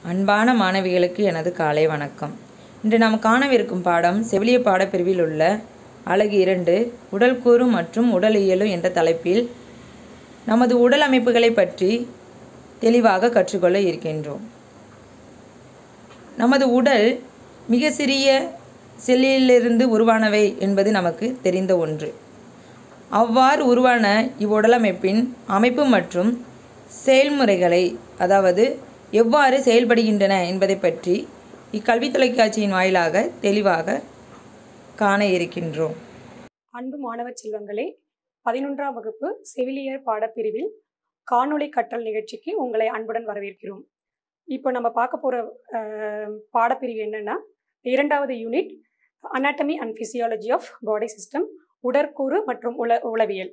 அன்பான மாணவிகளுக்கு எனது காலை வணக்கம் இன்று நாம் காணவிருக்கும் பாடம் செவிலிய பாடப்பிரிவில் உள்ள அலகு இரண்டு உடல் கூறு மற்றும் உடல் இயலும் என்ற தலைப்பில் நமது உடல் அமைப்புகளை பற்றி தெளிவாக கற்றுக்கொள்ள இருக்கின்றோம் நமது உடல் மிக சிறிய செல்லிலிருந்து உருவானவை என்பது நமக்கு தெரிந்த ஒன்று அவ்வாறு உருவான இவ்வுடலமைப்பின் அமைப்பு மற்றும் செயல்முறைகளை அதாவது எவ்வாறு செயல்படுகின்றன என்பதை பற்றி இக்கல்வி தொலைக்காட்சியின் வாயிலாக தெளிவாக காண இருக்கின்றோம் அன்பு மாணவ செல்வங்களே பதினொன்றாம் வகுப்பு செவிலியர் பாடப்பிரிவில் காணொளி கற்றல் நிகழ்ச்சிக்கு உங்களை அன்புடன் வரவேற்கிறோம் இப்போ நம்ம பார்க்க போகிற பாடப்பிரிவு என்னன்னா இரண்டாவது unit anatomy and physiology of body system உடற்கூறு மற்றும் உள உளவியல்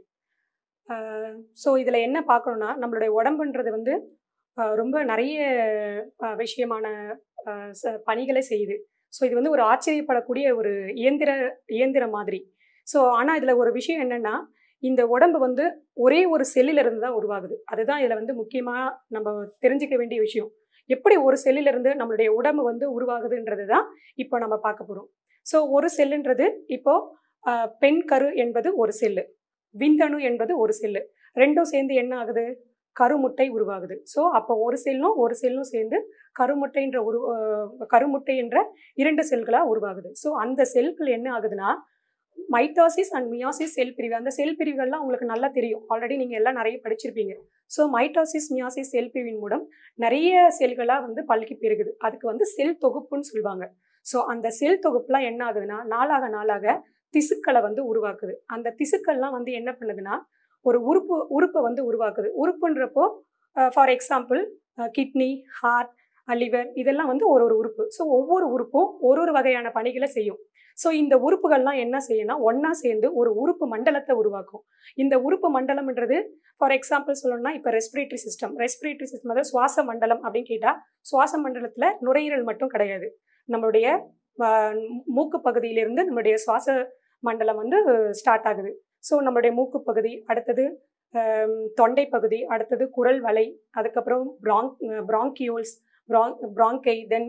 ஸோ இதில் என்ன பார்க்கணுன்னா நம்மளுடைய உடம்புன்றது வந்து அஹ், ரொம்ப நிறைய அஹ், விஷயமான அஹ், ச- பணிகளை செய்யுது ஸோ இது வந்து ஒரு ஆச்சரியப்படக்கூடிய ஒரு இயந்திர இயந்திரம் மாதிரி ஸோ ஆனால் இதில் ஒரு விஷயம் என்னென்னா இந்த உடம்பு வந்து ஒரே ஒரு செல்லில் இருந்து தான் உருவாகுது அதுதான் இதில் வந்து முக்கியமாக நம்ம தெரிஞ்சுக்க வேண்டிய விஷயம் எப்படி ஒரு செல்லில் இருந்து நம்மளுடைய உடம்பு வந்து உருவாகுதுன்றது தான் இப்போ நம்ம பார்க்க போகிறோம் ஸோ ஒரு செல்லுன்றது இப்போ ஆஹ், பெண் கரு என்பது ஒரு செல்லு விந்தணு என்பது ஒரு செல்லு ரெண்டும் சேர்ந்து என்ன ஆகுது கருமுட்டை உருவாகுது ஸோ அப்போ ஒரு செல்லும் ஒரு செல்லும் சேர்ந்து கருமுட்டைன்ற உரு ஆஹ், கருமுட்டை என்ற இரண்டு செல்களாக உருவாகுது ஸோ அந்த செல்கள் என்ன ஆகுதுன்னா மைட்டாசிஸ் அண்ட் மியாசிஸ் செல் பிரிவு அந்த செல் பிரிவுகள்லாம் உங்களுக்கு நல்லா தெரியும் ஆல்ரெடி நீங்கள் எல்லாம் நிறைய படிச்சிருப்பீங்க ஸோ மைட்டாசிஸ் மியாசிஸ் செல் பிரிவின் மூலம் நிறைய செல்களாக வந்து பல்கி பெருகுது அதுக்கு வந்து செல் தொகுப்புன்னு சொல்லுவாங்க ஸோ அந்த செல் தொகுப்புலாம் என்ன ஆகுதுன்னா நாளாக நாளாக திசுக்களை வந்து உருவாக்குது அந்த திசுக்கள்லாம் வந்து என்ன பண்ணுதுன்னா ஒரு உறுப்பு உறுப்பை வந்து உருவாக்குது உறுப்புன்றப்போ for example kidney heart liver இதெல்லாம் வந்து ஒரு ஒரு உறுப்பு ஸோ ஒவ்வொரு உறுப்பும் ஒரு ஒரு வகையான பணிகளை செய்யும் ஸோ இந்த உறுப்புகள்லாம் என்ன செய்யணும்னா ஒன்றா சேர்ந்து ஒரு உறுப்பு மண்டலத்தை உருவாக்கும் இந்த உறுப்பு மண்டலம்ன்றது ஃபார் எக்ஸாம்பிள் சொல்லணும்னா இப்போ ரெஸ்பிரேட்டரி சிஸ்டம் ரெஸ்பிரேட்டரி சிஸ்டம் அதாவது சுவாச மண்டலம் அப்படின்னு கேட்டால் சுவாச மண்டலத்தில் நுரையீரல் மட்டும் கிடையாது நம்மளுடைய ஆஹ், மூக்கு பகுதியிலிருந்து நம்மளுடைய சுவாச மண்டலம் வந்து ஸ்டார்ட் ஆகுது ஸோ நம்மளுடைய மூக்கு பகுதி அடுத்தது ஆம், தொண்டை பகுதி அடுத்தது குரல் வலை அதுக்கப்புறம் பிராங் பிராங்கியோல்ஸ் பிராங் பிராங்கை தென்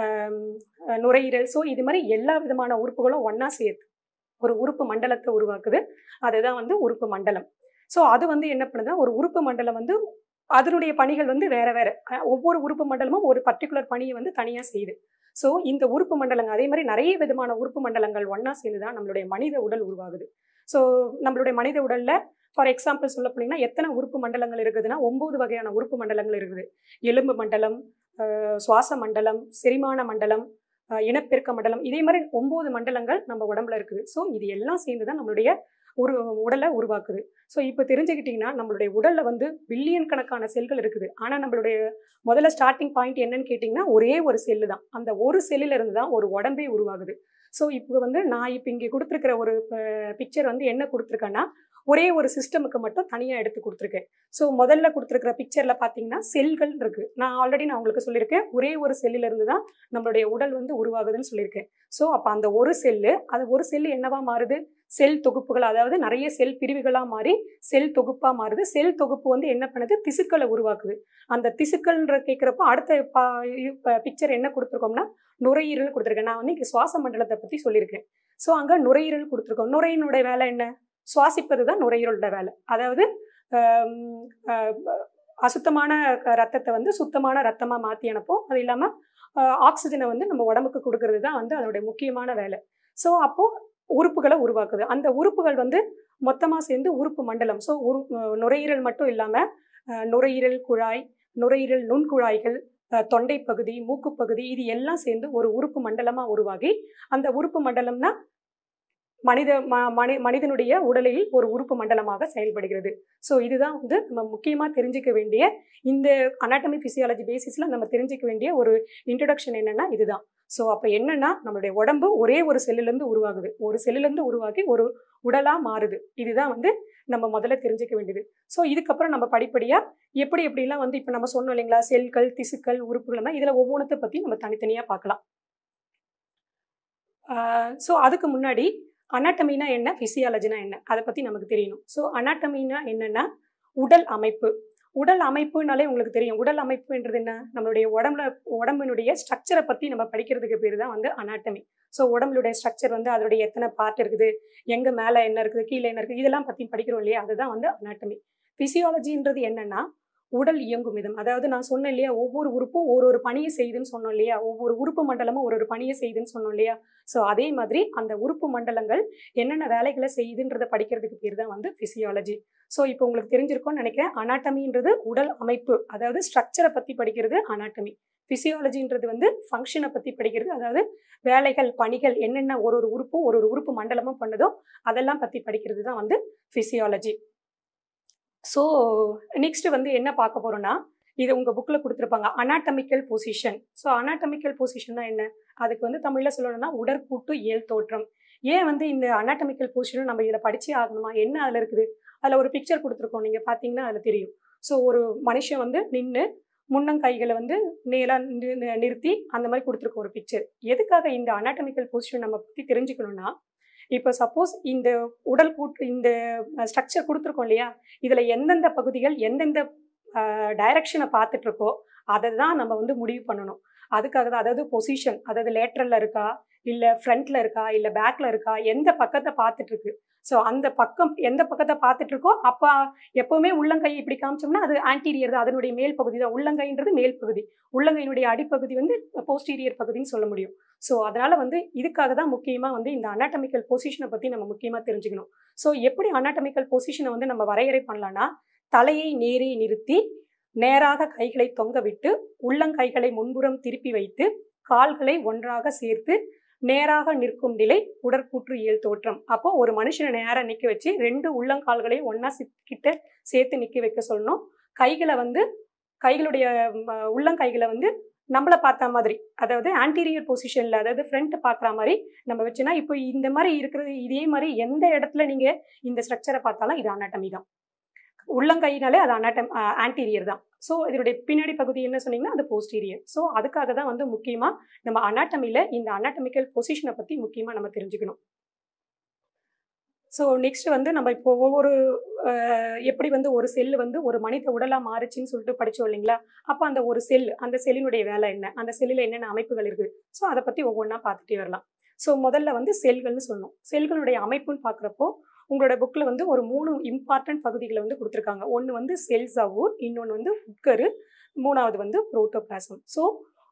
நுரையீரல் ஸோ இது மாதிரி எல்லா விதமான உறுப்புகளும் ஒன்றா சேர்த்து ஒரு உறுப்பு மண்டலத்தை உருவாக்குது அதுதான் வந்து உறுப்பு மண்டலம் ஸோ அது வந்து என்ன பண்ணுதுன்னா ஒரு உறுப்பு மண்டலம் வந்து அதனுடைய பணிகள் வந்து வேற வேற அஹ் ஒவ்வொரு உறுப்பு மண்டலமும் ஒரு பர்டிகுலர் பணியை வந்து தனியாக செய்யுது ஸோ இந்த உறுப்பு மண்டலங்கள் அதே மாதிரி நிறைய விதமான உறுப்பு மண்டலங்கள் ஒன்றா சேர்ந்து தான் நம்மளுடைய மனித உடல் உருவாகுது ஸோ நம்மளுடைய மனித உடலில் ஃபார் எக்ஸாம்பிள் சொல்ல போனீங்கன்னா எத்தனை உறுப்பு மண்டலங்கள் இருக்குதுன்னா ஒம்பது வகையான உறுப்பு மண்டலங்கள் இருக்குது எலும்பு மண்டலம் அஹ் சுவாச மண்டலம் செரிமான மண்டலம் அஹ் இனப்பெருக்க மண்டலம் இதே மாதிரி ஒம்பது மண்டலங்கள் நம்ம உடம்புல இருக்குது ஸோ இது எல்லாம் சேர்ந்து தான் நம்மளுடைய ஒரு உடலை உருவாக்குது ஸோ இப்போ தெரிஞ்சுக்கிட்டிங்கன்னா நம்மளுடைய உடலில் வந்து பில்லியன் கணக்கான செல்கள் இருக்குது ஆனால் நம்மளுடைய முதல்ல ஸ்டார்டிங் பாயிண்ட் என்னன்னு கேட்டிங்கன்னா ஒரே ஒரு செல்லு தான் அந்த ஒரு செல்லில் இருந்து தான் ஒரு உடம்பே உருவாகுது ஸோ இப்போ வந்து நான் இப்போ இங்கே கொடுத்துருக்கிற ஒரு பிக்சர் வந்து என்ன கொடுத்துருக்கேன்னா ஒரே ஒரு சிஸ்டமுக்கு மட்டும் தனியாக எடுத்து கொடுத்துருக்கேன் ஸோ முதல்ல கொடுத்துருக்கிற பிக்சரில் பார்த்தீங்கன்னா செல்கள் இருக்குது நான் ஆல்ரெடி நான் உங்களுக்கு சொல்லியிருக்கேன் ஒரே ஒரு செல்லில் இருந்து தான் நம்மளுடைய உடல் வந்து உருவாகுதுன்னு சொல்லியிருக்கேன் ஸோ அப்போ அந்த ஒரு செல்லு அது ஒரு செல்லு என்னவா மாறுது செல் தொகுப்புகள் அதாவது நிறைய செல் பிரிவுகளாக மாறி செல் தொகுப்பாக மாறுது செல் தொகுப்பு வந்து என்ன பண்ணுது திசுக்களை உருவாக்குது அந்த திசுக்கள்ன்ற கேட்குறப்போ அடுத்த பிக்சர் என்ன கொடுத்துருக்கோம்னா நுரையீரல் கொடுத்துருக்கேன் நான் வந்து இங்கே சுவாச மண்டலத்தை பற்றி சொல்லியிருக்கேன் ஸோ அங்கே நுரையீரல் கொடுத்துருக்கோம் நுரையினுடைய வேலை என்ன சுவாசிப்பது தான் நுரையீரலோட வேலை அதாவது ஆம், ஆஹ், அசுத்தமான க- ரத்தத்தை வந்து சுத்தமான ரத்தமாக மாற்றி அனுப்போம் அது இல்லாமல் ஆக்சிஜனை வந்து நம்ம உடம்புக்கு கொடுக்கறது தான் வந்து அதனுடைய முக்கியமான வேலை ஸோ அப்போது உறுப்புகளை உருவாக்குது அந்த உறுப்புகள் வந்து மொத்தமாக சேர்ந்து உறுப்பு மண்டலம் ஸோ உரு அஹ் நுரையீரல் மட்டும் இல்லாமல் நுரையீரல் குழாய் நுரையீரல் நுண்குழாய்கள் அஹ் தொண்டை பகுதி மூக்கு பகுதி இது எல்லாம் சேர்ந்து ஒரு உறுப்பு மண்டலமாக உருவாகி அந்த உறுப்பு மண்டலம்னா மனித ம மனி மனிதனுடைய உடலில் ஒரு உறுப்பு மண்டலமாக செயல்படுகிறது ஸோ இதுதான் வந்து நம்ம முக்கியமாக தெரிஞ்சுக்க வேண்டிய இந்த அனாட்டமி ஃபிசியாலஜி பேசிஸில் நம்ம தெரிஞ்சுக்க வேண்டிய ஒரு இன்ட்ரடக்ஷன் என்னன்னா இதுதான் ஸோ அப்போ என்னன்னா நம்மளுடைய உடம்பு ஒரே ஒரு செல்லுலேருந்து உருவாகுது ஒரு செல்லுலேருந்து உருவாகி ஒரு உடலாக மாறுது இதுதான் வந்து நம்ம முதல்ல தெரிஞ்சுக்க வேண்டியது ஸோ இதுக்கப்புறம் நம்ம படிப்படியாக எப்படி எப்படிலாம் வந்து இப்போ நம்ம சொன்னோம் இல்லைங்களா செல்கள் திசுக்கள் உறுப்புகள்னா இதில் ஒவ்வொன்றத்தை பற்றி நம்ம தனித்தனியாக பார்க்கலாம் ஸோ அதுக்கு முன்னாடி அனாட்டமினா என்ன ஃபிசியாலஜினா என்ன அதை பற்றி நமக்கு தெரியணும் ஸோ அனாட்டமினா என்னென்னா உடல் அமைப்பு உடல் அமைப்புனாலே உங்களுக்கு தெரியும் உடல் அமைப்புன்றது என்ன நம்மளுடைய உடம்புல உடம்பினுடைய ஸ்ட்ரக்சரை பற்றி நம்ம படிக்கிறதுக்கு பேர் தான் வந்து அனாட்டமி ஸோ உடம்புடைய ஸ்ட்ரக்சர் வந்து அதோடைய எத்தனை பார்ட் இருக்குது எங்கே மேலே என்ன இருக்குது கீழே என்ன இருக்குது இதெல்லாம் பற்றி படிக்கிறோம் இல்லையா அதுதான் வந்து அனாட்டமி ஃபிசியாலஜின்றது என்னன்னா உடல் இயங்கும் விதம் அதாவது நான் சொன்னேன் இல்லையா ஒவ்வொரு உறுப்பும் ஒரு ஒரு பணியை செய்யுதுன்னு சொன்னோம் இல்லையா ஒவ்வொரு உறுப்பு மண்டலமும் ஒரு ஒரு பணியை செய்யுதுன்னு சொன்னோம் இல்லையா ஸோ அதே மாதிரி அந்த உறுப்பு மண்டலங்கள் என்னென்ன வேலைகளை செய்யுதுன்றதை படிக்கிறதுக்கு பேர் தான் வந்து ஃபிசியாலஜி ஸோ இப்போ உங்களுக்கு தெரிஞ்சிருக்கும்னு நினைக்கிறேன் அனாட்டமின்றது உடல் அமைப்பு அதாவது ஸ்ட்ரக்சரை பற்றி படிக்கிறது அனாட்டமி ஃபிசியாலஜின்றது வந்து ஃபங்க்ஷனை பற்றி படிக்கிறது அதாவது வேலைகள் பணிகள் என்னென்ன ஒரு ஒரு உறுப்பும் ஒரு ஒரு உறுப்பு மண்டலமும் பண்ணுதோ அதெல்லாம் பற்றி படிக்கிறது தான் வந்து ஃபிசியாலஜி ஸோ நெக்ஸ்ட் வந்து என்ன பார்க்க போறோம்னா இது உங்க புக்ல கொடுத்துருப்பாங்க அனாட்டமிக்கல் பொசிஷன் ஸோ அனாட்டமிக்கல் பொசிஷன்னா என்ன அதுக்கு வந்து தமிழ்ல சொல்லணும்னா உடற்கூட்டு இயல் தோற்றம் ஏன் வந்து இந்த அனாட்டமிக்கல் பொசிஷன் நம்ம இதில் படிச்சே ஆகணுமா என்ன அதில் இருக்குது அதில் ஒரு பிக்சர் கொடுத்துருக்கோம் நீங்கள் பார்த்தீங்கன்னா அதில் தெரியும் ஸோ ஒரு மனுஷன் வந்து நின்று முன்னங்கைகளை வந்து நேராக நிறுத்தி அந்த மாதிரி கொடுத்துருக்கோம் ஒரு பிக்சர் எதுக்காக இந்த அனாட்டமிக்கல் பொசிஷன் நம்ம பற்றி தெரிஞ்சுக்கணும்னா இப்போ சப்போஸ் இந்த உடல் கூட்டு இந்த ஸ்ட்ரக்சர் கொடுத்துருக்கோம் இல்லையா இதில் எந்தெந்த பகுதிகள் எந்தெந்த டைரக்ஷனை பார்த்துட்டு இருக்கோ அதை தான் நம்ம வந்து முடிவு பண்ணணும் அதுக்காக தான் அதாவது பொசிஷன் அதாவது லேட்ரலில் இருக்கா இல்லை ஃப்ரண்ட்ல இருக்கா இல்லை பேக்ல இருக்கா எந்த பக்கத்தை பார்த்துட்டு இருக்கு ஸோ அந்த பக்கம் எந்த பக்கத்தை பார்த்துட்டு இருக்கோ அப்போ எப்போவுமே உள்ளங்கை இப்படி காமிச்சோம்னா அது ஆன்டீரியர் தான் அதனுடைய மேல் பகுதி தான் உள்ளங்கைன்றது மேல் பகுதி உள்ளங்கையினுடைய அடிப்பகுதி வந்து போஸ்டீரியர் பகுதின்னு சொல்ல முடியும் ஸோ அதனால வந்து இதுக்காக தான் முக்கியமாக வந்து இந்த அனாட்டமிக்கல் பொசிஷனை பற்றி நம்ம முக்கியமாக தெரிஞ்சுக்கணும் ஸோ எப்படி அனாட்டமிக்கல் பொசிஷனை வந்து நம்ம வரையறை பண்ணலாம்னா தலையை நேரே நிறுத்தி நேராக கைகளை தொங்க விட்டு உள்ளங்கைகளை முன்புறம் திருப்பி வைத்து கால்களை ஒன்றாக சேர்த்து நேராக நிற்கும் நிலை உடற்கூற்று இயல் தோற்றம் அப்போ ஒரு மனுஷனை நேராக நிற்க வச்சு ரெண்டு உள்ளங்கால்களையும் ஒன்றா கிட்ட சேர்த்து நிற்க வைக்க சொல்லணும் கைகளை வந்து கைகளுடைய உள்ளங்கைகளை வந்து நம்மளை பார்த்த மாதிரி அதாவது ஆன்டீரியர் பொசிஷனில் அதாவது ஃப்ரண்ட் பார்க்குற மாதிரி நம்ம வச்சுனா இப்போ இந்த மாதிரி இருக்கிறது இதே மாதிரி எந்த இடத்துல நீங்கள் இந்த ஸ்ட்ரக்சரை பார்த்தாலும் இது அனாட்டமி தான் உள்ளங்கையினாலே அது அனாட்டம் ஆன்டீரியர் தான் ஸோ இதனுடைய பின்னாடி பகுதி என்ன சொன்னீங்கன்னா அது போஸ்டீரியர் ஸோ அதுக்காக தான் வந்து முக்கியமாக நம்ம அனாட்டமியில் இந்த அனாட்டமிக்கல் பொசிஷனை பற்றி முக்கியமாக நம்ம தெரிஞ்சுக்கணும் ஸோ நெக்ஸ்ட் வந்து நம்ம இப்போ ஒவ்வொரு எப்படி வந்து ஒரு செல்லு வந்து ஒரு மனித உடலாக மாறுச்சுன்னு சொல்லிட்டு படித்தோம் இல்லைங்களா அப்போ அந்த ஒரு செல் அந்த செல்லினுடைய வேலை என்ன அந்த செல்லில் என்னென்ன அமைப்புகள் இருக்குது ஸோ அதை பற்றி ஒவ்வொன்றா பார்த்துட்டே வரலாம் ஸோ முதல்ல வந்து செல்கள்னு சொல்லணும் செல்களுடைய அமைப்புன்னு பார்க்குறப்போ உங்களோட புக்கில் வந்து ஒரு மூணு இம்பார்ட்டன்ட் பகுதிகளை வந்து கொடுத்துருக்காங்க ஒன்று வந்து செல் சவ்வு இன்னொன்று வந்து உட்கரு மூணாவது வந்து புரோட்டோபிளாசம் ஸோ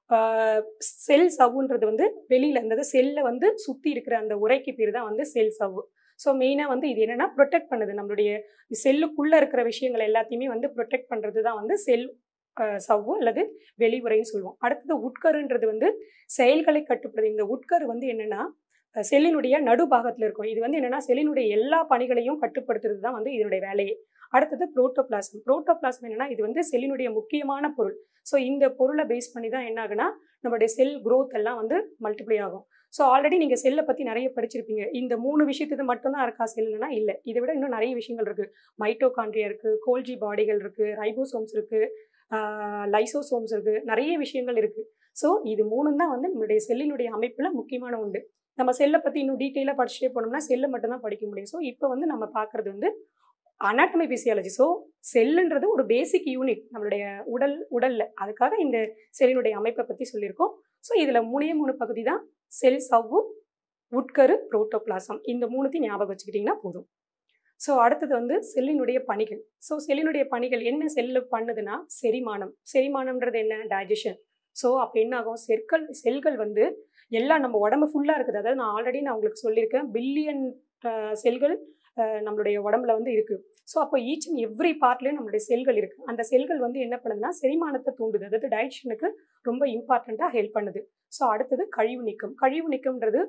செல் சவ்வுன்றது வந்து வெளியில் இருந்தது செல்லை வந்து சுற்றி இருக்கிற அந்த உரைக்கு பேர் தான் வந்து செல் சவ்வு ஸோ மெயினாக வந்து இது என்னென்னா ப்ரொடெக்ட் பண்ணுது நம்மளுடைய செல்லுக்குள்ளே இருக்கிற விஷயங்கள் எல்லாத்தையுமே வந்து ப்ரொடெக்ட் பண்ணுறது தான் வந்து செல் சவ்வு அல்லது வெளிவுரைன்னு சொல்லுவோம் அடுத்தது உட்கருன்றது வந்து செயல்களை கட்டுப்படுது இந்த உட்கரு வந்து என்னென்னா செல்லினுடைய நடுபாகத்தில் இருக்கும் இது வந்து என்னென்னா செல்லினுடைய எல்லா பணிகளையும் கட்டுப்படுத்துறது தான் வந்து இதனுடைய வேலையே அடுத்தது புரோட்டோபிளாசம் புரோட்டோபிளாசம் என்னன்னா இது வந்து செல்லினுடைய முக்கியமான பொருள் ஸோ இந்த பொருளை பேஸ் பண்ணி தான் என்ன ஆகுனா நம்மளுடைய செல் க்ரோத் எல்லாம் வந்து மல்டிப்ளை ஆகும் ஸோ ஆல்ரெடி நீங்கள் செல்லை பற்றி நிறைய படிச்சிருப்பீங்க இந்த மூணு விஷயத்துக்கு மட்டும்தான் இருக்கா செல்லுனா இல்லை இதை விட இன்னும் நிறைய விஷயங்கள் இருக்குது மைட்டோகாண்ட்ரியா இருக்குது கோல்ஜி பாடிகள் இருக்குது ரைபோசோம்ஸ் இருக்குது லைசோசோம்ஸ் இருக்குது நிறைய விஷயங்கள் இருக்குது ஸோ இது மூணும் தான் வந்து நம்மளுடைய செல்லினுடைய அமைப்பில் முக்கியமான உண்டு நம்ம செல்லை பற்றி இன்னும் டீட்டெயிலாக படிச்சுட்டே போனோம்னா செல்லை மட்டும்தான் படிக்க முடியும் ஸோ இப்போ வந்து நம்ம பார்க்குறது வந்து அனாட்டமி பிசியாலஜி ஸோ செல்லுன்றது ஒரு பேசிக் யூனிட் நம்மளுடைய உடல் உடலில் அதுக்காக இந்த செல்லினுடைய அமைப்பை பற்றி சொல்லியிருக்கோம் ஸோ இதில் மூணே மூணு பகுதி தான் செல் சவ்வு உட்கரு புரோட்டோபிளாசம் இந்த மூணுத்தையும் ஞாபகம் வச்சுக்கிட்டிங்கன்னா போதும் ஸோ அடுத்தது வந்து செல்லினுடைய பணிகள் ஸோ செல்லினுடைய பணிகள் என்ன செல்லு பண்ணுதுன்னா செரிமானம் செரிமானம்ன்றது என்ன டைஜஷன் ஸோ அப்போ என்ன ஆகும் செற்கள் செல்கள் வந்து எல்லாம் நம்ம உடம்பு ஃபுல்லாக இருக்குது அதாவது நான் ஆல்ரெடி நான் உங்களுக்கு சொல்லியிருக்கேன் பில்லியன் செல்கள் நம்மளுடைய உடம்புல வந்து இருக்குது ஸோ அப்போ ஈச் அண்ட் எவ்ரி பார்ட்லேயும் நம்மளுடைய செல்கள் இருக்குது அந்த செல்கள் வந்து என்ன பண்ணுதுன்னா செரிமானத்தை தூண்டுது அதாவது டைஜஷனுக்கு ரொம்ப இம்பார்ட்டண்ட்டாக ஹெல்ப் பண்ணுது ஸோ அடுத்தது கழிவு நீக்கம் கழிவு நீக்கம்ன்றது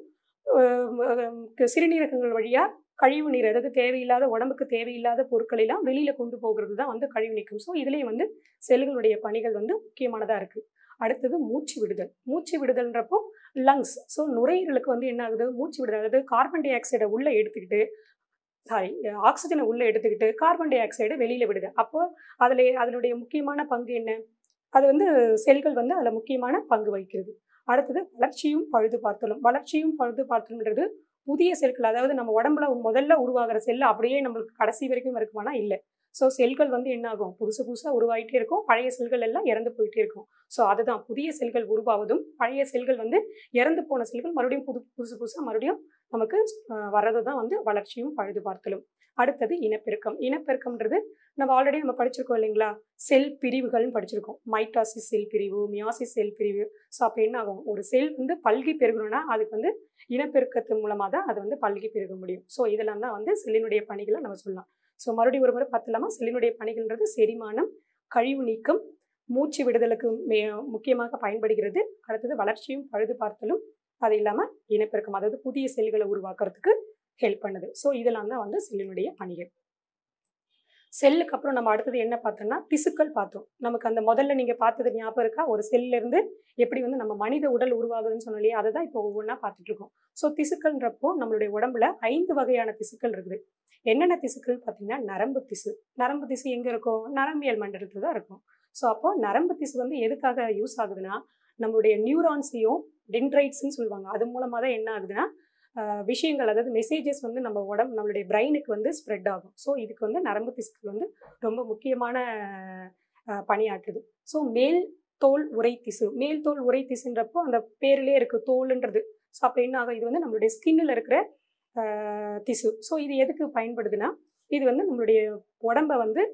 சிறுநீரகங்கள் வழியாக கழிவு நீர் அதாவது தேவையில்லாத உடம்புக்கு தேவையில்லாத பொருட்களெல்லாம் வெளியில் கொண்டு போகிறது தான் வந்து கழிவு நீக்கம் ஸோ இதுலேயும் வந்து செல்களுடைய பணிகள் வந்து முக்கியமானதாக இருக்குது அடுத்தது மூச்சு விடுதல் மூச்சு விடுதல்ன்றப்போ லங்ஸ் ஸோ நுரையீரலுக்கு வந்து என்ன ஆகுது மூச்சு விடுதல் அதாவது கார்பன் டை ஆக்சைடை உள்ளே எடுத்துக்கிட்டு சாரி ஆக்சிஜனை உள்ளே எடுத்துக்கிட்டு கார்பன் டை ஆக்சைடை வெளியில் விடுது அப்போ அதில் அதனுடைய முக்கியமான பங்கு என்ன அது வந்து செல்கள் வந்து அதில் முக்கியமான பங்கு வகிக்கிறது அடுத்தது வளர்ச்சியும் பழுது பார்த்தலும் வளர்ச்சியும் பழுது பார்த்தலும்ன்றது புதிய செல்கள் அதாவது நம்ம உடம்புல முதல்ல உருவாகிற செல் அப்படியே நம்மளுக்கு கடைசி வரைக்கும் இருக்குமானா இல்லை ஸோ செல்கள் வந்து என்ன ஆகும் புதுசு புதுசாக உருவாகிட்டே இருக்கும் பழைய செல்கள் எல்லாம் இறந்து போயிட்டே இருக்கும் ஸோ அதுதான் புதிய செல்கள் உருவாவதும் பழைய செல்கள் வந்து இறந்து போன செல்கள் மறுபடியும் புது புதுசு புதுசாக மறுபடியும் நமக்கு வர்றது தான் வந்து வளர்ச்சியும் பழுது பார்த்தலும் அடுத்தது இனப்பெருக்கம் இனப்பெருக்கம்ன்றது நம்ம ஆல்ரெடி நம்ம படிச்சிருக்கோம் இல்லைங்களா செல் பிரிவுகள்னு படிச்சிருக்கோம் மைட்டாசிஸ் செல் பிரிவு மியாசிஸ் செல் பிரிவு ஸோ அப்போ என்ன ஆகும் ஒரு செல் வந்து பல்கி பெருகணும்னா அதுக்கு வந்து இனப்பெருக்கத்து மூலமாக தான் அது வந்து பல்கி பெருக முடியும் ஸோ இதெல்லாம் தான் வந்து செல்லினுடைய பணிகளை நம்ம சொல்லலாம் ஸோ மறுபடியும் ஒரு முறை பார்த்துலாமா செல்லினுடைய பணிகள்ன்றது செரிமானம் கழிவு நீக்கம் மூச்சு விடுதலுக்கு மே முக்கியமாக பயன்படுகிறது அடுத்தது வளர்ச்சியும் பழுது பார்த்தலும் அது இல்லாமல் இனப்பெருக்கம் அதாவது புதிய செல்களை உருவாக்குறதுக்கு ஹெல்ப் பண்ணுது ஸோ இதெல்லாம் தான் வந்து செல்லினுடைய பணிகள் செல்லுக்கு அப்புறம் நம்ம அடுத்தது என்ன பார்த்தோம்னா திசுக்கள் பார்த்தோம் நமக்கு அந்த முதல்ல நீங்கள் பார்த்தது ஞாபகம் இருக்கா ஒரு செல்ல இருந்து எப்படி வந்து நம்ம மனித உடல் உருவாகுதுன்னு சொன்னோம் இல்லையா அதை தான் இப்போ ஒவ்வொன்றா பார்த்துட்டு இருக்கோம் ஸோ திசுக்கள்ன்றப்போ நம்மளுடைய உடம்புல ஐந்து வகையான திசுக்கள் இருக்குது என்னென்ன திசுக்கள் பார்த்தீங்கன்னா நரம்பு திசு நரம்பு திசு எங்கே இருக்கும் நரம்பியல் மண்டலத்தில் தான் இருக்கும் ஸோ அப்போ நரம்பு திசு வந்து எதுக்காக யூஸ் ஆகுதுன்னா நம்மளுடைய நியூரான்ஸையும் டென்ட்ரைட்ஸ்ன்னு சொல்லுவாங்க அது மூலமாக தான் என்ன ஆகுதுன்னா விஷயங்கள் அதாவது மெசேஜஸ் வந்து நம்ம உடம்பு நம்மளுடைய பிரெயினுக்கு வந்து ஸ்ப்ரெட் ஆகும் ஸோ இதுக்கு வந்து நரம்பு திசுக்கள் வந்து ரொம்ப முக்கியமான பணியாற்றுது ஸோ மேல் தோல் உரை திசு மேல் தோல் உரை திசுன்றப்போ அந்த பேர்லேயே இருக்குது தோலுன்றது ஸோ அப்போ என்ன ஆகும் இது வந்து நம்மளுடைய ஸ்கின்னில் இருக்கிற திசு ஸோ இது எதுக்கு பயன்படுதுன்னா இது வந்து நம்மளுடைய உடம்பை வந்து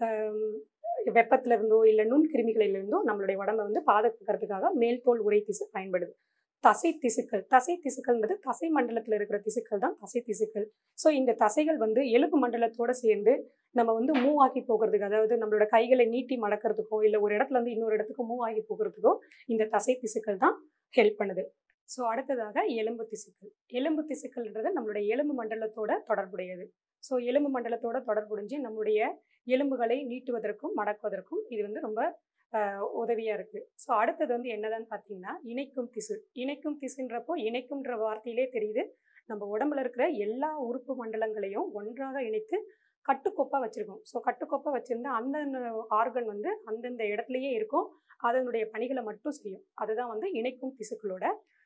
வெப்பத்துல இருந்தோ இல்லை நுண்கிருமிகளிலிருந்தோ நம்மளுடைய உடம்பை வந்து பாதுகாக்கிறதுக்காக மேல் தோல் உரை திசு பயன்படுது தசை திசுக்கள் தசை திசுக்கள்ன்றது தசை மண்டலத்தில் இருக்கிற திசுக்கள் தான் தசை திசுக்கள் ஸோ இந்த தசைகள் வந்து எலும்பு மண்டலத்தோட சேர்ந்து நம்ம வந்து மூவ் ஆகி போகிறதுக்கு அதாவது நம்மளோட கைகளை நீட்டி மடக்கிறதுக்கோ இல்லை ஒரு இடத்துல இருந்து இன்னொரு இடத்துக்கு மூவ் ஆகி போகிறதுக்கோ இந்த தசை திசுக்கள் தான் ஹெல்ப் பண்ணுது ஸோ அடுத்ததாக எலும்பு திசுக்கள் எலும்பு திசுக்கள்ன்றது நம்மளுடைய எலும்பு மண்டலத்தோட தொடர்புடையது ஸோ எலும்பு மண்டலத்தோட தொடர்புடைஞ்சு நம்மளுடைய எலும்புகளை நீட்டுவதற்கும் மடக்குவதற்கும் இது வந்து ரொம்ப உதவியாக இருக்குது ஸோ அடுத்தது வந்து என்னதான்னு பார்த்தீங்கன்னா இணைக்கும் திசு இணைக்கும் திசுன்றப்போ இணைக்கும்ன்ற வார்த்தையிலே தெரியுது நம்ம உடம்புல இருக்கிற எல்லா உறுப்பு மண்டலங்களையும் ஒன்றாக இணைத்து கட்டுக்கோப்பாக வச்சுருக்கோம் ஸோ கட்டுக்கோப்பாக வச்சுருந்தா அந்தந்த ஆர்கன் வந்து அந்தந்த இடத்துலையே இருக்கும் அதனுடைய பணிகளை மட்டும் செய்யும் அதுதான் வந்து இணைக்கும் திசுக்களோட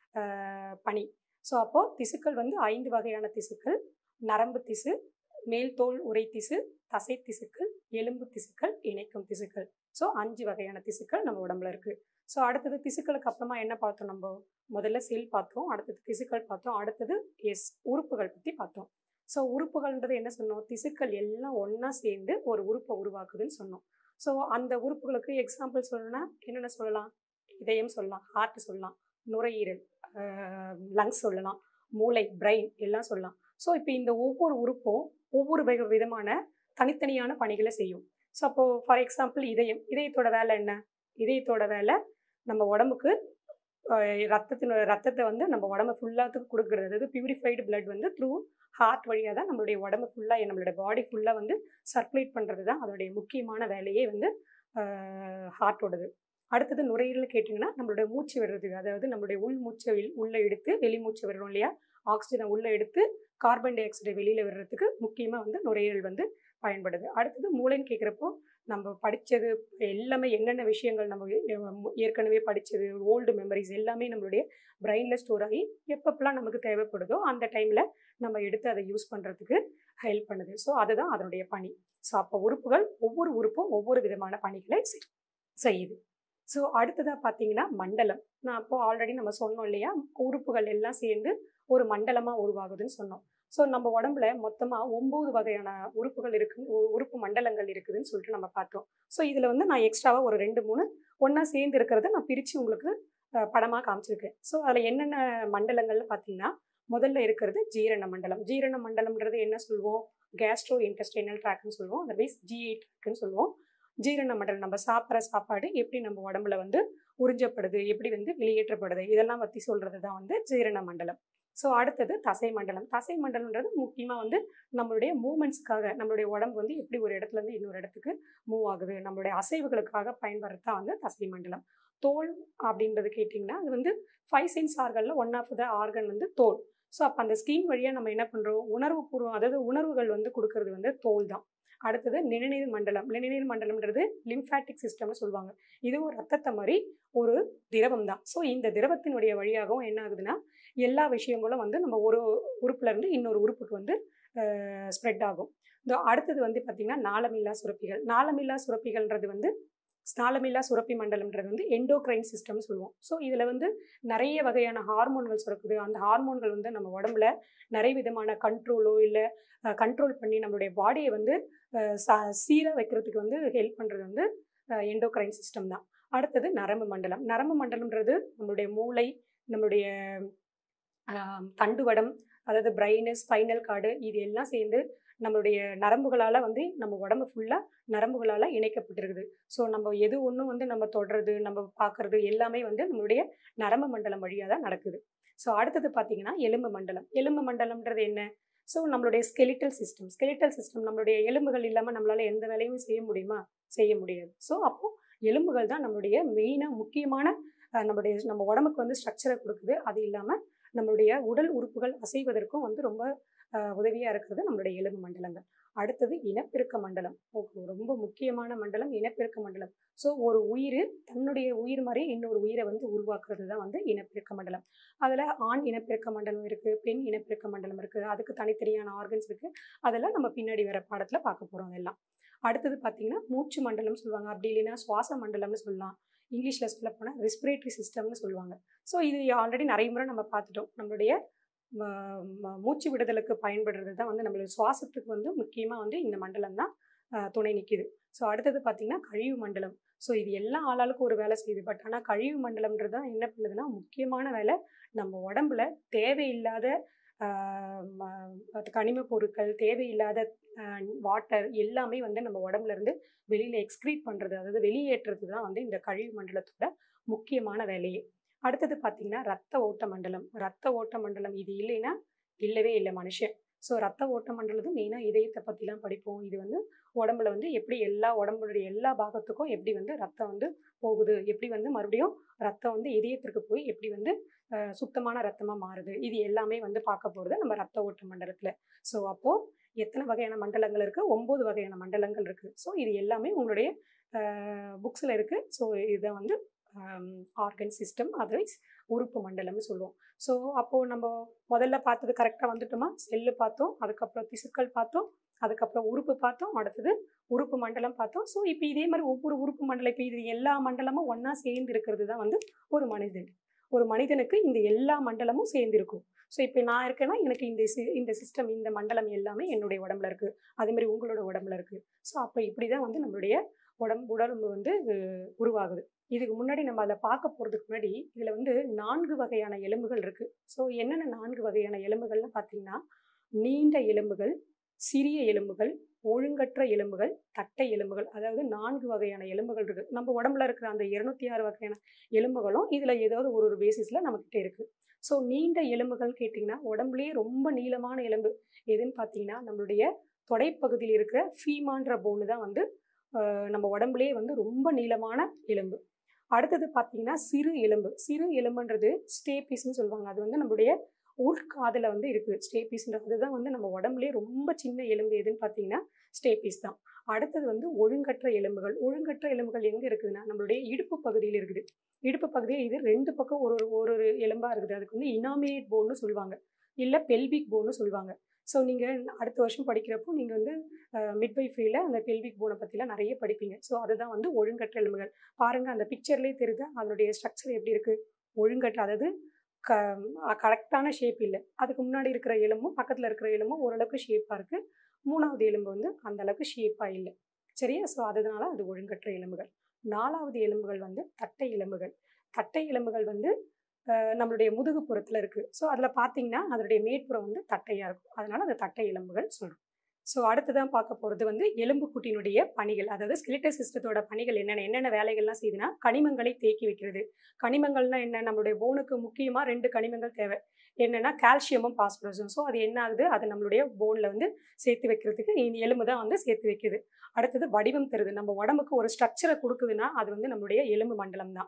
பணி ஸோ அப்போது திசுக்கள் வந்து ஐந்து வகையான திசுக்கள் நரம்பு திசு மேல் தோல் உரை திசு தசை திசுக்கள் எலும்பு திசுக்கள் இணைக்கும் திசுக்கள் ஸோ அஞ்சு வகையான திசுக்கள் நம்ம உடம்புல இருக்குது ஸோ அடுத்தது திசுக்களுக்கு அப்புறமா என்ன பார்த்தோம் நம்ம முதல்ல செல் பார்த்தோம் அடுத்தது திசுக்கள் பார்த்தோம் அடுத்தது எஸ் உறுப்புகள் பற்றி பார்த்தோம் ஸோ உறுப்புகள்ன்றது என்ன சொன்னோம் திசுக்கள் எல்லாம் ஒன்றா சேர்ந்து ஒரு உறுப்பை உருவாக்குதுன்னு சொன்னோம் ஸோ அந்த உறுப்புகளுக்கு எக்ஸாம்பிள் சொல்லணும்னா என்னென்ன சொல்லலாம் இதயம் சொல்லலாம் ஹார்ட் சொல்லலாம் நுரையீரல் லங்ஸ் சொல்லலாம் மூளை பிரெயின் எல்லாம் சொல்லலாம் ஸோ இப்போ இந்த ஒவ்வொரு உறுப்பும் ஒவ்வொரு வகை விதமான தனித்தனியான பணிகளை செய்யும் ஸோ அப்போது ஃபார் எக்ஸாம்பிள் இதயம் இதயத்தோட வேலை என்ன இதயத்தோட வேலை நம்ம உடம்புக்கு ரத்தத்தினோட ரத்தத்தை வந்து நம்ம உடம்பு ஃபுல்லாத்துக்கு கொடுக்குறது அதாவது பியூரிஃபைடு பிளட் வந்து த்ரூ ஹார்ட் வழியாக தான் நம்மளுடைய உடம்பு ஃபுல்லாக நம்மளோட பாடி ஃபுல்லாக வந்து சர்க்குலேட் பண்ணுறது தான் அதோடைய முக்கியமான வேலையே வந்து ஹார்ட்டோடது அடுத்தது நுரையீரல் கேட்டிங்கன்னா நம்மளோட மூச்சு விடுறதுக்கு அதாவது நம்மளுடைய உள் மூச்சை உள்ளே எடுத்து வெளி மூச்சு விடுறோம் இல்லையா ஆக்சிஜனை உள்ளே எடுத்து கார்பன் டை ஆக்சைடை வெளியில் விடுறதுக்கு முக்கியமாக வந்து நுரையீரல் வந்து பயன்படுது அடுத்தது மூளைன்னு கேட்குறப்போ நம்ம படித்தது எல்லாமே என்னென்ன விஷயங்கள் நம்ம ஏற்கனவே படித்தது ஓல்டு மெமரிஸ் எல்லாமே நம்மளுடைய பிரெயினில் ஸ்டோர் ஆகி எப்பப்பெல்லாம் நமக்கு தேவைப்படுதோ அந்த டைமில் நம்ம எடுத்து அதை யூஸ் பண்ணுறதுக்கு ஹெல்ப் பண்ணுது ஸோ அதுதான் அதனுடைய பணி ஸோ அப்போ உறுப்புகள் ஒவ்வொரு உறுப்பும் ஒவ்வொரு விதமான பணிகளை செய்யுது ஸோ அடுத்ததாக பார்த்தீங்கன்னா மண்டலம் நான் அப்போ ஆல்ரெடி நம்ம சொன்னோம் இல்லையா உறுப்புகள் எல்லாம் சேர்ந்து ஒரு மண்டலமாக உருவாகுதுன்னு சொன்னோம் ஸோ நம்ம உடம்புல மொத்தமாக ஒம்பது வகையான உறுப்புகள் இருக்கு உறுப்பு மண்டலங்கள் இருக்குதுன்னு சொல்லிட்டு நம்ம பார்த்தோம் ஸோ இதில் வந்து நான் எக்ஸ்ட்ராவாக ஒரு ரெண்டு மூணு ஒன்றா சேர்ந்து இருக்கிறத நான் பிரித்து உங்களுக்கு படமாக காமிச்சிருக்கேன் ஸோ அதில் என்னென்ன மண்டலங்கள்னு பார்த்தீங்கன்னா முதல்ல இருக்கிறது ஜீரண மண்டலம் ஜீரண மண்டலம்ன்றது என்ன சொல்லுவோம் கேஸ்ட்ரோ இன்டெஸ்டைனல் ட்ராக்னு சொல்லுவோம் அதர்வைஸ் ஜிஐ ட்ராக்னு சொல்லுவோம் ஜீரண மண்டலம் நம்ம சாப்பிட்ற சாப்பாடு எப்படி நம்ம உடம்புல வந்து உறிஞ்சப்படுது எப்படி வந்து வெளியேற்றப்படுது இதெல்லாம் பற்றி சொல்கிறது தான் வந்து ஜீரண மண்டலம் ஸோ அடுத்தது தசை மண்டலம் தசை மண்டலம்ன்றது முக்கியமாக வந்து நம்மளுடைய மூமெண்ட்ஸ்க்காக நம்மளுடைய உடம்பு வந்து எப்படி ஒரு இடத்துலேருந்து இன்னொரு இடத்துக்கு மூவ் ஆகுது நம்மளுடைய அசைவுகளுக்காக பயன்படுறது தான் வந்து தசை மண்டலம் தோல் அப்படின்றது கேட்டிங்கன்னா அது வந்து ஃபைவ் சென்ஸ் ஆர்கனில் ஒன் ஆஃப் த ஆர்கன் வந்து தோல் ஸோ அப்போ அந்த ஸ்கின் வழியாக நம்ம என்ன பண்ணுறோம் உணர்வு பூர்வம் அதாவது உணர்வுகள் வந்து கொடுக்கறது வந்து தோல் தான் அடுத்தது நிணநீர் மண்டலம் நிணநீர் மண்டலம்ன்றது லிம்ஃபேட்டிக் சிஸ்டம்னு சொல்லுவாங்க இது ஒரு ரத்தத்தை மாதிரி ஒரு திரவம் தான் ஸோ இந்த திரவத்தினுடைய வழியாகவும் என்ன ஆகுதுன்னா எல்லா விஷயங்களும் வந்து நம்ம ஒரு உறுப்புல இருந்து இன்னொரு உறுப்புக்கு வந்து ஸ்ப்ரெட் ஆகும் இந்த அடுத்தது வந்து பார்த்திங்கன்னா நாளமில்லா சுரப்பிகள் நாளமில்லா சுரப்பிகள்ன்றது வந்து நாளமில்லா சுரப்பி மண்டலம்ன்றது வந்து எண்டோக்ரைன் சிஸ்டம்னு சொல்லுவோம் ஸோ இதில் வந்து நிறைய வகையான ஹார்மோன்கள் சுரக்குது அந்த ஹார்மோன்கள் வந்து நம்ம உடம்புல நிறைய விதமான கண்ட்ரோலோ இல்லை கண்ட்ரோல் பண்ணி நம்மளுடைய பாடியை வந்து சீராக வைக்கிறதுக்கு வந்து ஹெல்ப் பண்ணுறது வந்து எண்டோக்ரைன் சிஸ்டம் தான் அடுத்தது நரம்பு மண்டலம் நரம்பு மண்டலம்ன்றது நம்மளுடைய மூளை நம்மளுடைய தண்டுவடம் அதாவது பிரெயின் ஸ்பைனல் கார்டு இது எல்லாம் சேர்ந்து நம்மளுடைய நரம்புகளால் வந்து நம்ம உடம்பு ஃபுல்லாக நரம்புகளால் இணைக்கப்பட்டிருக்குது ஸோ நம்ம எது ஒன்றும் வந்து நம்ம தொடுறது நம்ம பார்க்குறது எல்லாமே வந்து நம்மளுடைய நரம்பு மண்டலம் வழியாக தான் நடக்குது ஸோ அடுத்தது பார்த்தீங்கன்னா எலும்பு மண்டலம் எலும்பு மண்டலம்ன்றது என்ன ஸோ நம்மளுடைய ஸ்கெலிட்டல் சிஸ்டம் ஸ்கெலிட்டல் சிஸ்டம் நம்மளுடைய எலும்புகள் இல்லாமல் நம்மளால் எந்த வேலையும் செய்ய முடியுமா செய்ய முடியாது ஸோ அப்போது எலும்புகள் தான் நம்மளுடைய மெயினாக முக்கியமான நம்மளுடைய நம்ம உடம்புக்கு வந்து ஸ்ட்ரக்சரை கொடுக்குது அது இல்லாமல் நம்மளுடைய உடல் உறுப்புகள் அசைவதற்கும் வந்து ரொம்ப உதவியாக இருக்கிறது நம்மளுடைய எலும்பு மண்டலங்கள் அடுத்தது இனப்பெருக்க மண்டலம் ரொம்ப முக்கியமான மண்டலம் இனப்பெருக்க மண்டலம் ஸோ ஒரு உயிர் தன்னுடைய உயிர் மாதிரி இன்னொரு உயிரை வந்து உருவாக்குறது தான் வந்து இனப்பெருக்க மண்டலம் அதில் ஆண் இனப்பெருக்க மண்டலம் இருக்குது பெண் இனப்பெருக்க மண்டலம் இருக்குது அதுக்கு தனித்தனியான ஆர்கன்ஸ் இருக்குது அதெல்லாம் நம்ம பின்னாடி வர பாடத்தில் பார்க்க போகிறோம் எல்லாம் அடுத்தது பார்த்தீங்கன்னா மூச்சு மண்டலம் சொல்லுவாங்க அப்படி இல்லைன்னா சுவாச மண்டலம்னு சொல்லலாம் இங்கிலீஷில் சொல்ல போனால் ரெஸ்பிரேட்டரி சிஸ்டம்னு சொல்லுவாங்க ஸோ இது ஆல்ரெடி நிறைய முறை நம்ம பார்த்துட்டோம் நம்மளுடைய மூச்சு விடுதலுக்கு பயன்படுறது தான் வந்து நம்மளுடைய சுவாசத்துக்கு வந்து முக்கியமாக வந்து இந்த மண்டலம் தான் துணை நிற்கிது ஸோ அடுத்தது பார்த்திங்கன்னா கழிவு மண்டலம் ஸோ இது எல்லா ஆளாளுக்கும் ஒரு வேலை செய்யுது பட் ஆனால் கழிவு மண்டலம்ன்றது தான் என்ன பண்ணுதுன்னா முக்கியமான வேலை நம்ம உடம்புல தேவையில்லாத கனிம பொருட்கள் தேவையில்லாத வாட்டர் எல்லாமே வந்து நம்ம உடம்புல இருந்து வெளியில் எக்ஸ்க்ரீட் பண்ணுறது அதாவது வெளியேற்றுறது தான் வந்து இந்த கழிவு மண்டலத்தோட முக்கியமான வேலையே அடுத்தது பார்த்தீங்கன்னா ரத்த ஓட்ட மண்டலம் ரத்த ஓட்ட மண்டலம் இது இல்லைன்னா இல்லவே இல்லை மனுஷன் ஸோ ரத்த ஓட்ட மண்டலத்தும் மெயினாக இதயத்தை பற்றிலாம் படிப்போம் இது வந்து உடம்புல வந்து எப்படி எல்லா உடம்புடைய எல்லா பாகத்துக்கும் எப்படி வந்து ரத்தம் வந்து போகுது எப்படி வந்து மறுபடியும் ரத்தம் வந்து இதயத்திற்கு போய் எப்படி வந்து சுத்தமான ரத்தமாக மாறுது இது எல்லாமே வந்து பார்க்க போகிறது நம்ம ரத்த ஓட்ட மண்டலத்தில் ஸோ அப்போது எத்தனை வகையான மண்டலங்கள் இருக்குது ஒம்பது வகையான மண்டலங்கள் இருக்குது ஸோ இது எல்லாமே உங்களுடைய புக்ஸில் இருக்குது ஸோ இதை வந்து ஆர்கன் சிஸ்டம் அதர்வைஸ் உறுப்பு மண்டலம்னு சொல்லுவோம் ஸோ அப்போது நம்ம முதல்ல பார்த்தது கரெக்டாக வந்துட்டோமா செல்லு பார்த்தோம் அதுக்கப்புறம் திசுக்கள் பார்த்தோம் அதுக்கப்புறம் உறுப்பு பார்த்தோம் அடுத்தது உறுப்பு மண்டலம் பார்த்தோம் ஸோ இப்போ இதே மாதிரி ஒவ்வொரு உறுப்பு மண்டலம் இப்போ இது எல்லா மண்டலமும் ஒன்றா சேர்ந்து இருக்கிறது தான் வந்து ஒரு மனிதன் ஒரு மனிதனுக்கு இந்த எல்லா மண்டலமும் சேர்ந்திருக்கும் ஸோ இப்போ நான் இருக்கேன்னா எனக்கு இந்த இந்த சிஸ்டம் இந்த மண்டலம் எல்லாமே என்னுடைய உடம்புல இருக்குது அதேமாதிரி உங்களோட உடம்புல இருக்குது ஸோ அப்போ இப்படி தான் வந்து நம்மளுடைய உடம்பு உடம்பு வந்து உருவாகுது இதுக்கு முன்னாடி நம்ம அதில் பார்க்க போகிறதுக்கு முன்னாடி இதில் வந்து நான்கு வகையான எலும்புகள் இருக்குது ஸோ என்னென்ன நான்கு வகையான எலும்புகள்னு பார்த்தீங்கன்னா நீண்ட எலும்புகள் சிறிய எலும்புகள் ஒழுங்கற்ற எலும்புகள் தட்டை எலும்புகள் அதாவது நான்கு வகையான எலும்புகள் இருக்குது நம்ம உடம்புல இருக்கிற அந்த இருநூத்தி ஆறு வகையான எலும்புகளும் இதில் ஏதாவது ஒரு ஒரு பேசிஸில் நம்மக்கிட்ட இருக்குது ஸோ நீண்ட எலும்புகள் கேட்டிங்கன்னா உடம்புலேயே ரொம்ப நீளமான எலும்பு எதுன்னு பார்த்தீங்கன்னா நம்மளுடைய தொடைப்பகுதியில் இருக்கிற ஃபீமான்ற போனு தான் வந்து நம்ம உடம்புலேயே வந்து ரொம்ப நீளமான எலும்பு அடுத்தது பார்த்தீங்கன்னா சிறு எலும்பு சிறு எலும்புன்றது ஸ்டேபீஸ்னு சொல்லுவாங்க அது வந்து நம்மளுடைய உள்காதில் வந்து இருக்குது ஸ்டேபீஸ்ன்றது தான் வந்து நம்ம உடம்புலேயே ரொம்ப சின்ன எலும்பு எதுன்னு பார்த்தீங்கன்னா ஸ்டேபீஸ் தான் அடுத்தது வந்து ஒழுங்கற்ற எலும்புகள் ஒழுங்கற்ற எலும்புகள் எங்கே இருக்குதுன்னா நம்மளுடைய இடுப்பு பகுதியில் இருக்குது இடுப்பு பகுதியில் இது ரெண்டு பக்கம் ஒரு ஒரு ஒரு எலும்பாக இருக்குது அதுக்கு வந்து இனாமினேட் போன்னு சொல்லுவாங்க இல்லை பெல்விக் போன்னு சொல்லுவாங்க ஸோ நீங்கள் அடுத்த வருஷம் படிக்கிறப்போ நீங்கள் வந்து மிட்வைஃப்ரியில் அந்த பெல்விக் போனை பற்றிலாம் நிறைய படிப்பீங்க ஸோ அதுதான் வந்து ஒழுங்கற்ற எலும்புகள் பாருங்கள் அந்த பிக்சர்லேயே தெரியுது அதனுடைய ஸ்ட்ரக்சர் எப்படி இருக்குது ஒழுங்கற்ற அதாவது க கரெக்டான ஷேப் இல்லை அதுக்கு முன்னாடி இருக்கிற எலும்பும் பக்கத்தில் இருக்கிற எலும்பும் ஓரளவுக்கு ஷேப்பாக இருக்குது மூணாவது எலும்பு வந்து அந்த அளவுக்கு ஷேப்பாக இல்லை சரியா ஸோ அதனால அது ஒழுங்கற்ற எலும்புகள் நாலாவது எலும்புகள் வந்து தட்டை எலும்புகள் தட்டை எலும்புகள் வந்து நம்மளுடைய முதுகுப்புறத்தில் இருக்குது ஸோ அதில் பார்த்தீங்கன்னா அதனுடைய மேற்புறம் வந்து தட்டையாக இருக்கும் அதனால அது தட்டை எலும்புகள் சொல்கிறோம் ஸோ அடுத்ததான் பார்க்க போகிறது வந்து எலும்புக்குட்டினுடைய பணிகள் அதாவது ஸ்கெலிட்டல் சிஸ்டத்தோட பணிகள் என்னென்ன என்னென்ன வேலைகள்லாம் செய்யுதுன்னா கனிமங்களை தேக்கி வைக்கிறது கனிமங்கள்னா என்ன நம்மளுடைய போனுக்கு முக்கியமாக ரெண்டு கனிமங்கள் தேவை என்னென்னா கால்சியமும் பாஸ்பரஸும் ஸோ அது என்ன ஆகுது அது நம்மளுடைய போனில் வந்து சேர்த்து வைக்கிறதுக்கு இந்த எலும்பு தான் வந்து சேர்த்து வைக்குது அடுத்தது வடிவம் தருது நம்ம உடம்புக்கு ஒரு ஸ்ட்ரக்சரை கொடுக்குதுன்னா அது வந்து நம்மளுடைய எலும்பு மண்டலம் தான்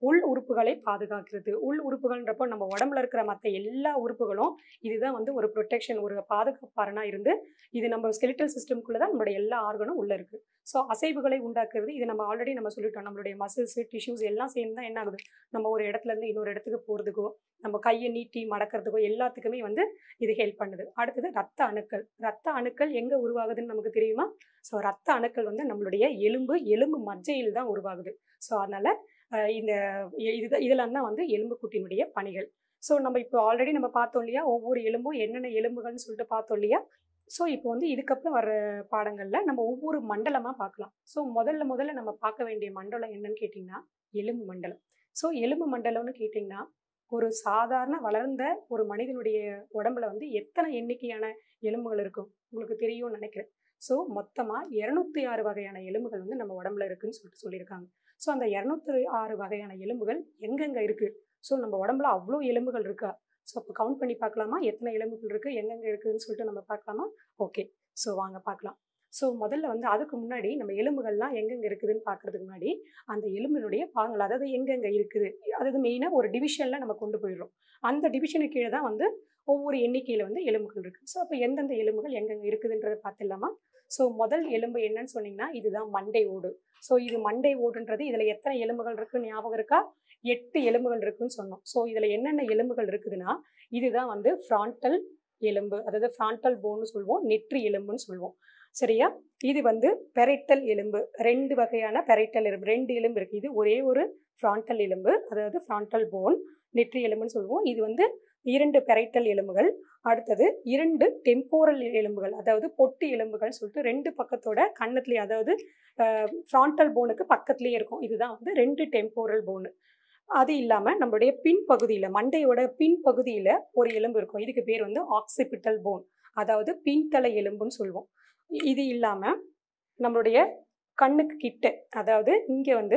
உள் உறுப்புகளை பாதுகாக்கிறது உள் உறுப்புகள்ன்றப்போ நம்ம உடம்புல இருக்கிற மற்ற எல்லா உறுப்புகளும் இதுதான் வந்து ஒரு ப்ரொடெக்ஷன் ஒரு பாதுகாப்பாரனா இருந்து இது நம்ம ஸ்கெலிட்டல் சிஸ்டம்குள்ளே தான் நம்மளுடைய எல்லா ஆர்கனும் உள்ள இருக்கு ஸோ அசைவுகளை உண்டாக்குறது இது நம்ம ஆல்ரெடி நம்ம சொல்லிட்டோம் நம்மளுடைய மசில்ஸ் டிஷ்யூஸ் எல்லாம் சேர்ந்து தான் என்ன ஆகுது நம்ம ஒரு இடத்துல இருந்து இன்னொரு இடத்துக்கு போகிறதுக்கோ நம்ம கையை நீட்டி மடக்கிறதுக்கோ எல்லாத்துக்குமே வந்து இது ஹெல்ப் பண்ணுது அடுத்தது ரத்த அணுக்கள் ரத்த அணுக்கள் எங்கே உருவாகுதுன்னு நமக்கு தெரியுமா ஸோ ரத்த அணுக்கள் வந்து நம்மளுடைய எலும்பு எலும்பு மஜ்ஜையில் தான் உருவாகுது ஸோ அதனால அஹ், இந்த இ- இது இதெல்லாம் தான் வந்து எலும்புக்கூட்டினுடைய பணிகள் ஸோ நம்ம இப்போ ஆல்ரெடி நம்ம பார்த்தோம் இல்லையா ஒவ்வொரு எலும்பும் என்னென்ன எலும்புகள்னு சொல்லிட்டு பார்த்தோம் இல்லையா ஸோ இப்போ வந்து இதுக்கப்புறம் வர பாடங்களில் நம்ம ஒவ்வொரு மண்டலமாக பார்க்கலாம் ஸோ முதல்ல முதல்ல நம்ம பார்க்க வேண்டிய மண்டலம் என்னன்னு கேட்டிங்கன்னா எலும்பு மண்டலம் ஸோ எலும்பு மண்டலம்னு கேட்டிங்கன்னா ஒரு சாதாரண வளர்ந்த ஒரு மனிதனுடைய உடம்புல வந்து எத்தனை எண்ணிக்கையான எலும்புகள் இருக்கும் உங்களுக்கு தெரியும்னு நினைக்கிறேன் ஸோ மொத்தமாக இரநூத்தி ஆறு வகையான எலும்புகள் வந்து நம்ம உடம்புல இருக்குன்னு சொல்லிட்டு சொல்லியிருக்காங்க ஸோ அந்த இரநூத்தி ஆறு வகையான எலும்புகள் எங்கெங்கே இருக்குது ஸோ நம்ம உடம்புல அவ்வளோ எலும்புகள் இருக்கா ஸோ அப்போ கவுண்ட் பண்ணி பார்க்கலாமா எத்தனை எலும்புகள் இருக்குது எங்கெங்கே இருக்குதுன்னு சொல்லிட்டு நம்ம பார்க்கலாமா ஓகே ஸோ வாங்க பார்க்கலாம் ஸோ முதல்ல வந்து அதுக்கு முன்னாடி நம்ம எலும்புகள்லாம் எங்கெங்கே இருக்குதுன்னு பார்க்கறதுக்கு முன்னாடி அந்த எலும்பினுடைய பாகங்கள் அதாவது எங்கெங்கே இருக்குது அதாவது மெயினாக ஒரு டிவிஷனில் நம்ம கொண்டு போயிடுறோம் அந்த டிவிஷனுக்கு கீழே தான் வந்து ஒவ்வொரு எண்ணிக்கையில் வந்து எலும்புகள் இருக்குது ஸோ அப்போ எந்தெந்த எலும்புகள் எங்கெங்கே இருக்குதுன்றதை பார்த்துடலாமா ஸோ முதல் எலும்பு என்னன்னு சொன்னீங்கன்னா இதுதான் மண்டை ஓடு ஸோ இது மண்டை ஓடுன்றது இதில் எத்தனை எலும்புகள் இருக்குன்னு ஞாபகம் இருக்கா எட்டு எலும்புகள் இருக்குன்னு சொன்னோம் ஸோ இதில் என்னென்ன எலும்புகள் இருக்குதுன்னா இதுதான் வந்து ஃப்ராண்டல் எலும்பு அதாவது ஃப்ராண்டல் போன்னு சொல்லுவோம் நெற்றி எலும்புன்னு சொல்லுவோம் சரியா இது வந்து பெரைட்டல் எலும்பு ரெண்டு வகையான பெரைட்டல் எலும்பு ரெண்டு எலும்பு இருக்குது இது ஒரே ஒரு ஃப்ராண்டல் எலும்பு அதாவது ஃப்ராண்டல் போன் நெற்றி எலும்புன்னு சொல்லுவோம் இது வந்து இரண்டு பெரைட்டல் எலும்புகள் அடுத்தது இரண்டு டெம்போரல் எலும்புகள் அதாவது பொட்டு எலும்புகள் சொல்லிட்டு ரெண்டு பக்கத்தோட கன்னத்துலேயே அதாவது ஃப்ராண்டல் போனுக்கு பக்கத்துலேயே இருக்கும் இதுதான் வந்து ரெண்டு டெம்போரல் போனு அது இல்லாமல் நம்மளுடைய பின்பகுதியில் மண்டையோட பின்பகுதியில் ஒரு எலும்பு இருக்கும் இதுக்கு பேர் வந்து ஆக்சிபிட்டல் போன் அதாவது பின்தலை எலும்புன்னு சொல்லுவோம் இது இல்லாமல் நம்மளுடைய கண்ணுக்கு கிட்ட அதாவது இங்கே வந்து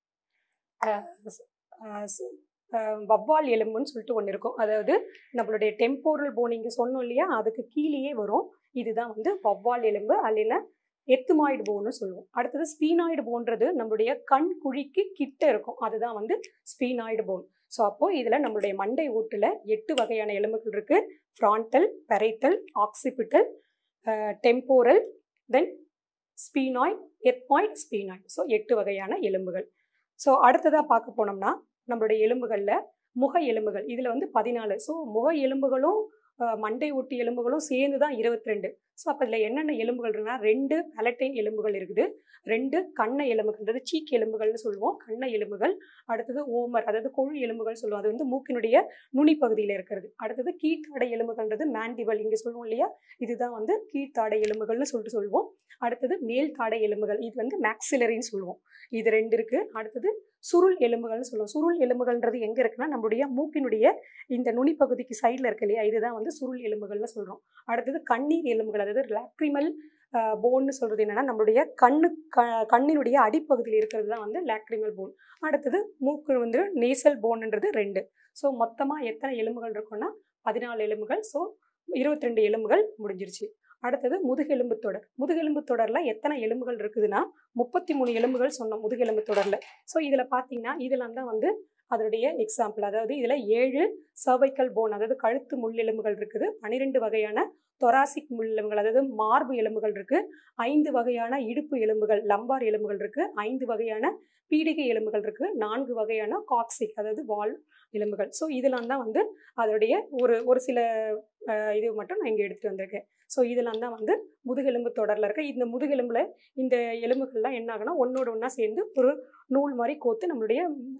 அஹ், அஹ், ஸ்- அஹ், வவ்வால் எலும்புன்னு சொல்லிட்டு ஒன்று இருக்கும் அதாவது நம்மளுடைய டெம்போரல் போன் இங்கே சொன்னோம் இல்லையா அதுக்கு கீழேயே வரும் இதுதான் வந்து வவ்வால் எலும்பு அல்ல எத்துமாய்டு போன்னு சொல்லுவோம் அடுத்தது ஸ்பீனாய்டு போன்றது நம்மளுடைய கண் குழிக்கு கிட்ட இருக்கும் அதுதான் வந்து ஸ்பீனாய்டு போன் ஸோ அப்போ இதில் நம்மளுடைய மண்டை ஓட்டில் எட்டு வகையான எலும்புகள் இருக்கு frontal parietal occipital temporal then sphenoid ethmoid sphenoid so எட்டு வகையான எலும்புகள் ஸோ அடுத்ததாக பார்க்க போனோம்னா நம்மளுடைய எலும்புகளில் முக எலும்புகள் இதில் வந்து பதினாலு ஸோ முக எலும்புகளும் அஹ், மண்டை ஒட்டி எலும்புகளும் சேர்ந்து தான் இருபத்தி ரெண்டு ஸோ அப்போ இதில் என்னென்ன எலும்புகள் இருக்குன்னா ரெண்டு பலட்டைன் எலும்புகள் இருக்குது ரெண்டு கண்ண எலும்புகள் அதாவது சீக் எலும்புகள்னு சொல்லுவோம் கண்ண எலும்புகள் அடுத்தது ஓமர் அதாவது கொழு எலும்புகள் சொல்லுவோம் அது வந்து மூக்கினுடைய நுனி பகுதியில் இருக்கிறது அடுத்தது கீழ்த்தாடை எலும்புகள்ன்றது மேண்டிபல் இங்கே சொல்லுவோம் இல்லையா இதுதான் வந்து கீழ்த்தாடை எலும்புகள்னு சொல்லிட்டு சொல்லுவோம் அடுத்தது மேல் தாடை எலும்புகள் இது வந்து மேக்சிலரின்னு சொல்லுவோம் இது ரெண்டு இருக்கு அடுத்தது சுருள் எலும்புகள்னு சொல்லுவோம் சுருள் எலும்புகள்ன்றது எங்கே இருக்குன்னா நம்மளுடைய மூக்கினுடைய இந்த நுனிப்பகுதிக்கு சைடில் இருக்கு இல்லையா இதுதான் வந்து சுருள் எலும்புகள்னு சொல்கிறோம் அடுத்தது கண்ணீர் எலும்புகள் அதாவது லாக்ரிமல் போன்னு சொல்கிறது என்னன்னா நம்மளுடைய கண்ணு க கண்ணினுடைய அடிப்பகுதியில் இருக்கிறது தான் வந்து லாக்ரிமல் போன் அடுத்தது மூக்கு வந்து நேசல் போன்ன்றது ரெண்டு ஸோ மொத்தமாக எத்தனை எலும்புகள் இருக்குன்னா பதினாலு எலும்புகள் ஸோ இருபத்தி ரெண்டு எலும்புகள் முடிஞ்சிருச்சு அடுத்தது முதுகெலும்பு தொடர் முதுகெலும்பு தொடரில் எத்தனை எலும்புகள் இருக்குதுன்னா முப்பத்தி மூணு எலும்புகள் சொன்னோம் முதுகெலும்பு தொடரில் ஸோ இதில் பார்த்தீங்கன்னா இதெல்லாம் தான் வந்து அதனுடைய எக்ஸாம்பிள் அதாவது இதில் ஏழு சர்வைக்கல் போன் அதாவது கழுத்து முள் எலும்புகள் இருக்குது பன்னிரெண்டு வகையான தொராசிக் முள் எலும்புகள் அதாவது மார்பு எலும்புகள் இருக்கு ஐந்து வகையான இடுப்பு எலும்புகள் லம்பார் எலும்புகள் இருக்கு ஐந்து வகையான பீடிகை எலும்புகள் இருக்கு நான்கு வகையான காக்சிக் அதாவது வால் எலும்புகள் ஸோ இதெல்லாம் தான் வந்து அதனுடைய ஒரு ஒரு சில அஹ், இது மட்டும் நான் இங்கே எடுத்துகிட்டு வந்திருக்கேன் ஸோ இதெல்லாம் தான் வந்து முதுகெலும்பு தொடரில் இருக்க இந்த முதுகெலும்பில் இந்த எலும்புகள்லாம் என்ன ஆகுனா ஒன்றோட ஒன்றா சேர்ந்து ஒரு நூல் மாதிரி கோத்து நம்மளுடைய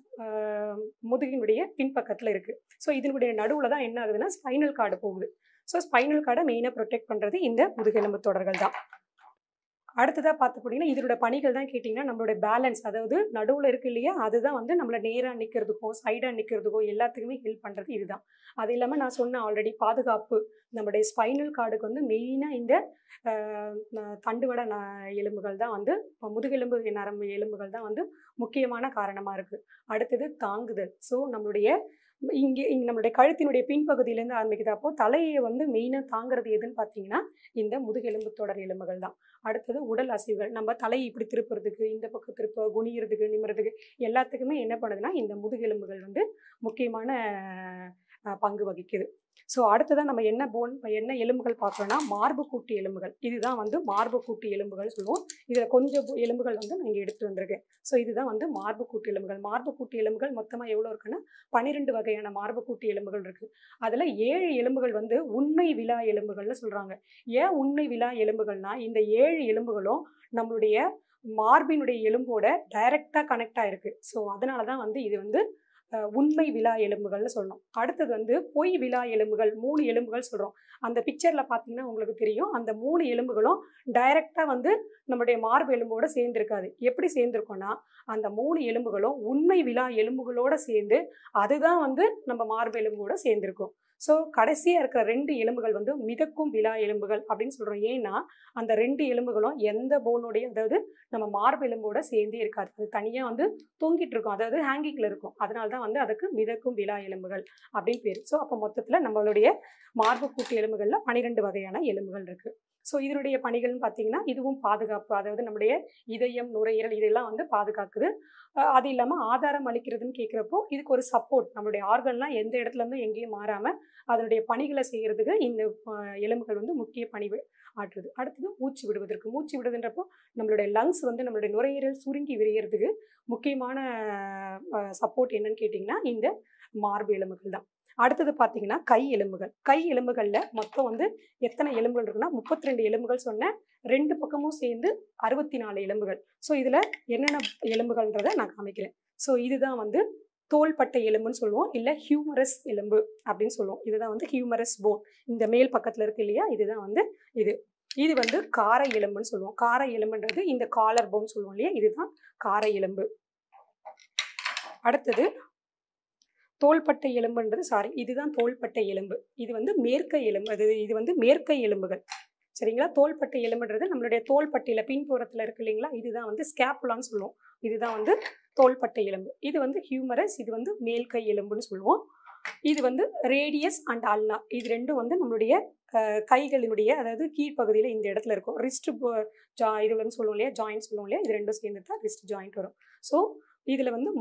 ஆஹ், முதுகினுடைய பின்பக்கத்தில் இருக்குது ஸோ இதனுடைய நடுவில் தான் என்ன ஆகுதுன்னா ஸ்பைனல் கார்டு போகுது ஸோ ஸ்பைனல் கார்டை மெயினாக ப்ரொடெக்ட் பண்ணுறது இந்த முதுகெலும்பு தொடர்கள் தான் அடுத்ததாக பார்த்து போட்டிங்கன்னா இதோட பணிகள் தான் கேட்டிங்கன்னா நம்மளோட பேலன்ஸ் அதாவது நடுவில் இருக்கு இல்லையா அதுதான் வந்து நம்மளை நேராக நிற்கிறதுக்கோ சைடாக நிற்கிறதுக்கோ எல்லாத்துக்குமே ஹெல்ப் பண்ணுறது இதுதான் அது இல்லாமல் நான் சொன்ன ஆல்ரெடி பாதுகாப்பு நம்மளுடைய ஸ்பைனல் கார்டுக்கு வந்து மெயினாக இந்த ஆஹ், ந- தண்டுவட ந எலும்புகள் தான் வந்து முதுகெலும்பு நரம்பு எலும்புகள் தான் வந்து முக்கியமான காரணமாக இருக்குது அடுத்தது தாங்குதல் ஸோ நம்மளுடைய இங்கே இங்கே நம்மளுடைய கழுத்தினுடைய பின்பகுதியிலேருந்து ஆரம்பிக்குது அப்போ தலையை வந்து மெயினாக தாங்கிறது எதுன்னு பார்த்தீங்கன்னா இந்த முதுகெலும்பு தொடர் எலும்புகள் தான் அடுத்தது உடல் அசைவுகள் நம்ம தலையை இப்படி திருப்புறதுக்கு இந்த பக்கம் திருப்ப குனிகிறதுக்கு நிமிறதுக்கு எல்லாத்துக்குமே என்ன பண்ணுதுன்னா இந்த முதுகெலும்புகள் வந்து முக்கியமான அஹ், பங்கு வகிக்குது ஸோ அடுத்ததான் நம்ம என்ன போன் என்ன எலும்புகள் பார்க்குறோன்னா மார்பு கூட்டு எலும்புகள் இதுதான் வந்து மார்பு கூட்டு எலும்புகள் சொல்லுவோம் இதில் கொஞ்சம் பு- எலும்புகள் வந்து நான் இங்கே எடுத்து வந்திருக்கேன் ஸோ இதுதான் வந்து மார்பு கூட்டு எலும்புகள் மார்பு கூட்டு எலும்புகள் மொத்தமாக எவ்வளோ இருக்குன்னா பன்னிரெண்டு வகையான மார்பு கூட்டு எலும்புகள் இருக்குது அதில் ஏழு எலும்புகள் வந்து உண்மை விழா எலும்புகள்னு சொல்கிறாங்க ஏன் உண்மை விழா எலும்புகள்னா இந்த ஏழு எலும்புகளும் நம்மளுடைய மார்பினுடைய எலும்போட டைரெக்டாக கனெக்ட் ஆயிருக்கு ஸோ அதனால தான் வந்து இது வந்து அஹ், உண்மை விழா எலும்புகள்னு சொல்லணும் அடுத்தது வந்து பொய் விழா எலும்புகள் மூணு எலும்புகள் சொல்கிறோம் அந்த பிக்சரில் பார்த்தீங்கன்னா உங்களுக்கு தெரியும் அந்த மூணு எலும்புகளும் டைரெக்டாக வந்து நம்மளுடைய மார்பு எலும்போட சேர்ந்துருக்காது எப்படி சேர்ந்துருக்கோன்னா அந்த மூணு எலும்புகளும் உண்மை விழா எலும்புகளோட சேர்ந்து அதுதான் வந்து நம்ம மார்பு எலும்போட சேர்ந்துருக்கும் ஸோ கடைசியாக இருக்கிற ரெண்டு எலும்புகள் வந்து மிதக்கும் விழா எலும்புகள் அப்படின்னு சொல்கிறோம் ஏன்னா அந்த ரெண்டு எலும்புகளும் எந்த போனுடைய அதாவது நம்ம மார்பு எலும்போட சேர்ந்தே இருக்காது அது தனியாக வந்து தொங்கிட்டு இருக்கும் அதாவது ஹேங்கிங்கில் இருக்கும் அதனால தான் வந்து அதுக்கு மிதக்கும் விழா எலும்புகள் அப்படின்னு பேர் ஸோ அப்போ மொத்தத்தில் நம்மளுடைய மார்பு கூட்டு எலும்புகளில் பன்னிரெண்டு வகையான எலும்புகள் இருக்குது ஸோ இதனுடைய பணிகள்னு பார்த்தீங்கன்னா இதுவும் பாதுகாப்பு அதாவது நம்முடைய இதயம் நுரையீரல் இதெல்லாம் வந்து பாதுகாக்குது அஹ் அது இல்லாமல் ஆதாரம் அளிக்கிறதுன்னு கேட்குறப்போ இதுக்கு ஒரு சப்போர்ட் நம்மளுடைய ஆர்கன்லாம் எந்த இடத்துல இருந்தும் எங்கேயும் மாறாமல் அதனுடைய பணிகளை செய்கிறதுக்கு இந்த அஹ், எலும்புகள் வந்து முக்கிய பணி வி- ஆற்றுது அடுத்தது மூச்சு விடுவதற்கு மூச்சு விடுதுன்றப்போ நம்மளுடைய லங்ஸ் வந்து நம்மளுடைய நுரையீரல் சுருங்கி விரியறதுக்கு முக்கியமான சப்போர்ட் என்னன்னு கேட்டிங்கன்னா இந்த மார்பு எலும்புகள் தான் அடுத்தது பார்த்தீங்கன்னா கை எலும்புகள் கை எலும்புகளில் மொத்தம் வந்து எத்தனை எலும்புகள் இருக்குன்னா முப்பத்தி ரெண்டு எலும்புகள் சொன்னேன் ரெண்டு பக்கமும் சேர்ந்து அறுபத்தி நாலு எலும்புகள் ஸோ இதில் என்னென்ன எலும்புகள்ன்றதை நான் காமிக்கிறேன் ஸோ இதுதான் வந்து தோள்பட்டை எலும்புன்னு சொல்லுவோம் இல்லை ஹியூமரஸ் எலும்பு அப்படின்னு சொல்லுவோம் இதுதான் வந்து ஹியூமரஸ் போன் இந்த மேல் பக்கத்தில் இருக்கு இல்லையா இதுதான் வந்து இது இது வந்து காரை எலும்புன்னு சொல்லுவோம் காரை எலும்புன்றது இந்த காலர் போன் சொல்லுவோம் இல்லையா இதுதான் காரை எலும்பு அடுத்தது தோள்பட்டை எலும்புன்றது சாரி இதுதான் தோள்பட்டை எலும்பு இது வந்து மேற்கை எலும்பு அது இது வந்து மேற்கை எலும்புகள் சரிங்களா தோள்பட்டை எலும்புன்றது நம்மளுடைய தோள்பட்டையில் பின்புறத்தில் இருக்கு இல்லைங்களா இதுதான் வந்து ஸ்கேப்புலான்னு சொல்லுவோம் இதுதான் வந்து தோள்பட்டை எலும்பு இது வந்து ஹியூமரஸ் இது வந்து மேல்கை எலும்புன்னு சொல்லுவோம் இது வந்து ரேடியஸ் அண்ட் அல்னா இது ரெண்டும் வந்து நம்மளுடைய அஹ், கைகளினுடைய அதாவது கீழ்ப்பகுதியில் இந்த இடத்துல இருக்கும் ரிஸ்ட் ஜா இது வந்து சொல்லுவோம் இல்லையா ஜாயிண்ட் சொல்லுவோம் இல்லையா இது ரெண்டும் சேர்ந்து தான் ரிஸ்ட் ஜாயிண்ட் வரும் ஸோ இதில் வந்து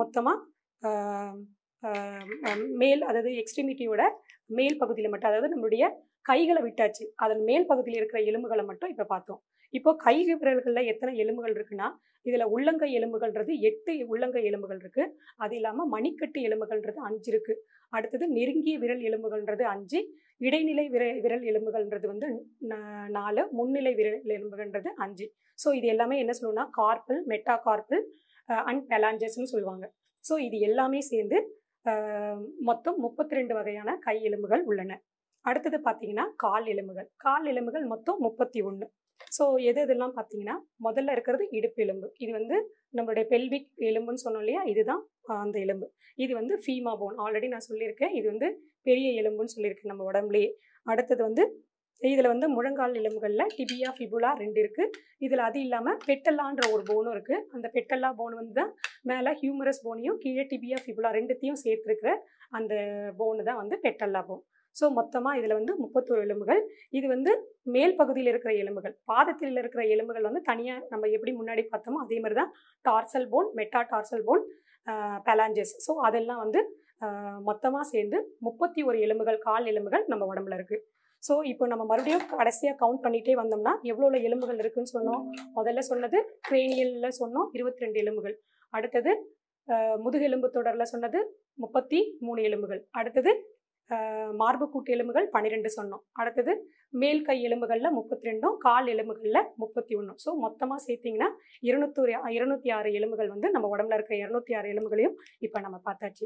மொத்தமாக மேல் அதாவது எக்ஸ்ட்ரிமிட்டியோட மேல் பகுதியில் மட்டும் அதாவது நம்மளுடைய கைகளை விட்டாச்சு அதன் மேல் பகுதியில் இருக்கிற எலும்புகளை மட்டும் இப்போ பார்த்தோம் இப்போ கை விரல்களில் எத்தனை எலும்புகள் இருக்குன்னா இதில் உள்ளங்கை எலும்புகள்ன்றது எட்டு உள்ளங்கை எலும்புகள் இருக்குது அது இல்லாமல் மணிக்கட்டு எலும்புகள்ன்றது அஞ்சு இருக்குது அடுத்தது நெருங்கிய விரல் எலும்புகள்ன்றது அஞ்சு இடைநிலை விரல் விரல் எலும்புகள்ன்றது வந்து நா- நாலு முன்னிலை விரல் எலும்புகள்ன்றது அஞ்சு ஸோ இது எல்லாமே என்ன சொல்லுவோம்னா கார்பல் மெட்டா கார்பல் அண்ட் பெலாஞ்சஸ்னு சொல்லுவாங்க ஸோ இது எல்லாமே சேர்ந்து அஹ், மொத்தம் முப்பத்தி ரெண்டு வகையான கை எலும்புகள் உள்ளன அடுத்தது பார்த்தீங்கன்னா கால் எலும்புகள் கால் எலும்புகள் மொத்தம் முப்பத்தி ஒன்று ஸோ எது எதெல்லாம் பார்த்தீங்கன்னா முதல்ல இருக்கிறது இடுப்பு எலும்பு இது வந்து நம்மளுடைய பெல்விக் எலும்புன்னு சொன்னோம் இல்லையா இதுதான் ஆஹ், அந்த எலும்பு இது வந்து ஃபீமா போன் ஆல்ரெடி நான் சொல்லியிருக்கேன் இது வந்து பெரிய எலும்புன்னு சொல்லியிருக்கேன் நம்ம உடம்புலயே அடுத்தது வந்து இதில் வந்து முழங்கால் எலும்புகளில் டிபியா ஃபிபுலா ரெண்டு இருக்குது இதில் அது இல்லாமல் பெட்டல்லான்ற ஒரு போனும் இருக்குது அந்த பெட்டல்லா போன் வந்து தான் மேலே ஹியூமரஸ் போனையும் கீழே டிபியா ஃபிபுலா ரெண்டுத்தையும் சேர்த்துருக்கிற அந்த போனு தான் வந்து பெட்டல்லா போன் ஸோ மொத்தமாக இதில் வந்து முப்பத்தோரு எலும்புகள் இது வந்து மேல் பகுதியில் இருக்கிற எலும்புகள் பாதத்தில் இருக்கிற எலும்புகள் வந்து தனியாக நம்ம எப்படி முன்னாடி பார்த்தோமோ அதே மாதிரி தான் tarsal bone metatarsal bone phalanges so அதெல்லாம் வந்து மொத்தமாக சேர்ந்து முப்பத்தி ஒரு எலும்புகள் கால் எலும்புகள் நம்ம உடம்புல இருக்குது ஸோ இப்போ நம்ம மறுபடியும் கடைசியாக கவுண்ட் பண்ணிகிட்டே வந்தோம்னா எவ்வளோ எலும்புகள் இருக்குன்னு சொன்னோம் முதல்ல சொன்னது கிரேனியலில் சொன்னோம் இருபத்தி ரெண்டு எலும்புகள் அடுத்தது அஹ், முதுகெலும்பு தொடரில் சொன்னது முப்பத்தி மூணு எலும்புகள் அடுத்தது அஹ், மார்புக்கூட்டு எலும்புகள் பன்னிரெண்டு சொன்னோம் அடுத்தது மேல் கை எலும்புகளில் முப்பத்தி ரெண்டும் கால் எலும்புகளில் முப்பத்தி ஒன்றும் ஸோ மொத்தமாக சேர்த்திங்கன்னா இருநூத்தி இருநூத்தி ஆறு எலும்புகள் வந்து நம்ம உடம்புல இருக்க இரநூத்தி ஆறு எலும்புகளையும் இப்போ நம்ம பார்த்தாச்சு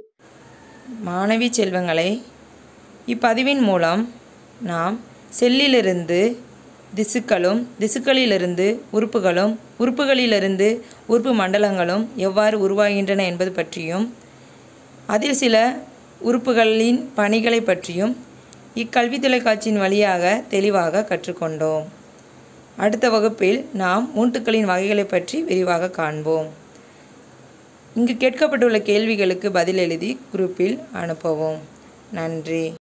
மாணவி செல்வங்களை இப்பதிவின் மூலம் நாம் செல்லிலிருந்து திசுக்களும் திசுக்களிலிருந்து உறுப்புகளும் உறுப்புகளிலிருந்து உறுப்பு மண்டலங்களும் எவ்வாறு உருவாகின்றன என்பது பற்றியும் அதில் சில உறுப்புகளின் பணிகளை பற்றியும் இக்கல்வி தொலைக்காட்சியின் வழியாக தெளிவாக கற்றுக்கொண்டோம் அடுத்த வகுப்பில் நாம் மூட்டுக்களின் வகைகளை பற்றி விரிவாக காண்போம் இங்கு கேட்கப்பட்டுள்ள கேள்விகளுக்கு பதில் எழுதி குரூப்பில் அனுப்பவும் நன்றி